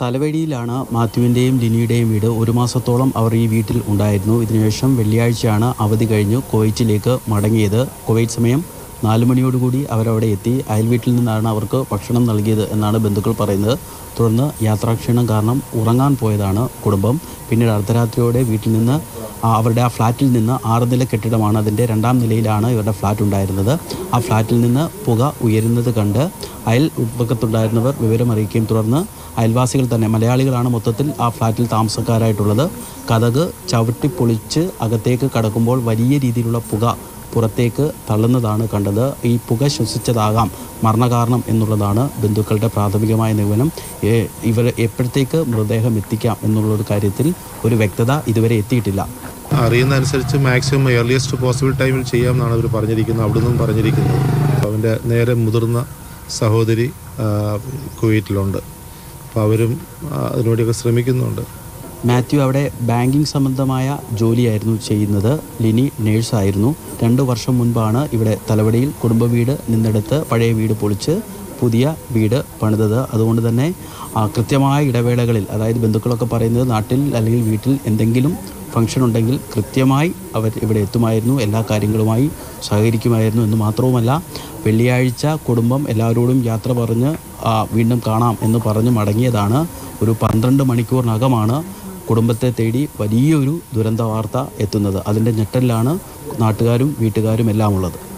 തലവഴിയിലാണ് മാത്യുവിൻ്റെയും ലിനിയുടെയും വീട് ഒരു മാസത്തോളം അവർ ഈ വീട്ടിൽ ഉണ്ടായിരുന്നു ഇതിനുശേഷം വെള്ളിയാഴ്ചയാണ് അവധി കഴിഞ്ഞു കുവൈറ്റിലേക്ക് മടങ്ങിയത് കുവൈറ്റ് സമയം നാല് മണിയോടുകൂടി അവരവിടെ എത്തി അയൽ വീട്ടിൽ നിന്നാണ് അവർക്ക് ഭക്ഷണം നൽകിയത് എന്നാണ് ബന്ധുക്കൾ പറയുന്നത് തുടർന്ന് യാത്രാക്ഷീണം കാരണം ഉറങ്ങാൻ പോയതാണ് കുടുംബം പിന്നീട് അർദ്ധരാത്രിയോടെ വീട്ടിൽ നിന്ന് ആ അവരുടെ ആ ഫ്ലാറ്റിൽ നിന്ന് ആറ് നില കെട്ടിടമാണ് അതിൻ്റെ രണ്ടാം നിലയിലാണ് ഇവരുടെ ഫ്ലാറ്റ് ഉണ്ടായിരുന്നത് ആ ഫ്ലാറ്റിൽ നിന്ന് പുക ഉയരുന്നത് കണ്ട് അയൽ ഉൾപ്പക്കത്തുണ്ടായിരുന്നവർ വിവരം അറിയിക്കുകയും തുടർന്ന് അയൽവാസികൾ തന്നെ മലയാളികളാണ് മൊത്തത്തിൽ ആ ഫ്ലാറ്റിൽ താമസക്കാരായിട്ടുള്ളത് കഥക് ചവിട്ടി പൊളിച്ച് അകത്തേക്ക് കടക്കുമ്പോൾ വലിയ രീതിയിലുള്ള പുക പുറത്തേക്ക് തള്ളുന്നതാണ് കണ്ടത് ഈ പുക ശ്വസിച്ചതാകാം മരണകാരണം എന്നുള്ളതാണ് ബന്ധുക്കളുടെ പ്രാഥമികമായ നിഗമനം ഏ- ഇവർ എപ്പോഴത്തേക്ക് മൃതദേഹം എത്തിക്കാം എന്നുള്ളൊരു കാര്യത്തിൽ ഒരു വ്യക്തത ഇതുവരെ എത്തിയിട്ടില്ല അറിയുന്ന അനുസരിച്ച് മാക്സിമം ഏർലിയസ്റ്റ് പോസിബിൾ ടൈമിൽ ചെയ്യാമെന്നാണ് അവർ പറഞ്ഞിരിക്കുന്നത് അവിടെ നിന്നും പറഞ്ഞിരിക്കുന്നത് അവൻ്റെ നേരെ മുതിർന്ന സഹോദരി ആ, കുവൈറ്റിലുണ്ട് അപ്പോൾ അവരും ആ, അതിനുവേണ്ടിയൊക്കെ ശ്രമിക്കുന്നുണ്ട് മാത്യു അവിടെ ബാങ്കിങ് സംബന്ധമായ ജോലിയായിരുന്നു ചെയ്യുന്നത് ലിനി നേഴ്സായിരുന്നു രണ്ട് വർഷം മുൻപാണ് ഇവിടെ തലവടിയിൽ കുടുംബ വീട് നിന്നെടുത്ത് പഴയ വീട് പൊളിച്ച് പുതിയ വീട് പണിതത് അതുകൊണ്ട് തന്നെ ആ, കൃത്യമായ ഇടവേളകളിൽ അതായത് ബന്ധുക്കളൊക്കെ പറയുന്നത് നാട്ടിൽ അല്ലെങ്കിൽ വീട്ടിൽ എന്തെങ്കിലും ഫംഗ്ഷൻ ഉണ്ടെങ്കിൽ കൃത്യമായി അവർ ഇവിടെ എത്തുമായിരുന്നു എല്ലാ കാര്യങ്ങളുമായി സഹകരിക്കുമായിരുന്നു എന്ന് മാത്രവുമല്ല വെള്ളിയാഴ്ച കുടുംബം എല്ലാവരോടും യാത്ര പറഞ്ഞ് ആ, വീണ്ടും കാണാം എന്ന് പറഞ്ഞ് മടങ്ങിയതാണ് ഒരു പന്ത്രണ്ട് മണിക്കൂറിനകമാണ് കുടുംബത്തെ തേടി വലിയൊരു ദുരന്ത വാർത്ത എത്തുന്നത് അതിൻ്റെ ഞെട്ടലിലാണ് നാട്ടുകാരും വീട്ടുകാരും എല്ലാം ഉള്ളത്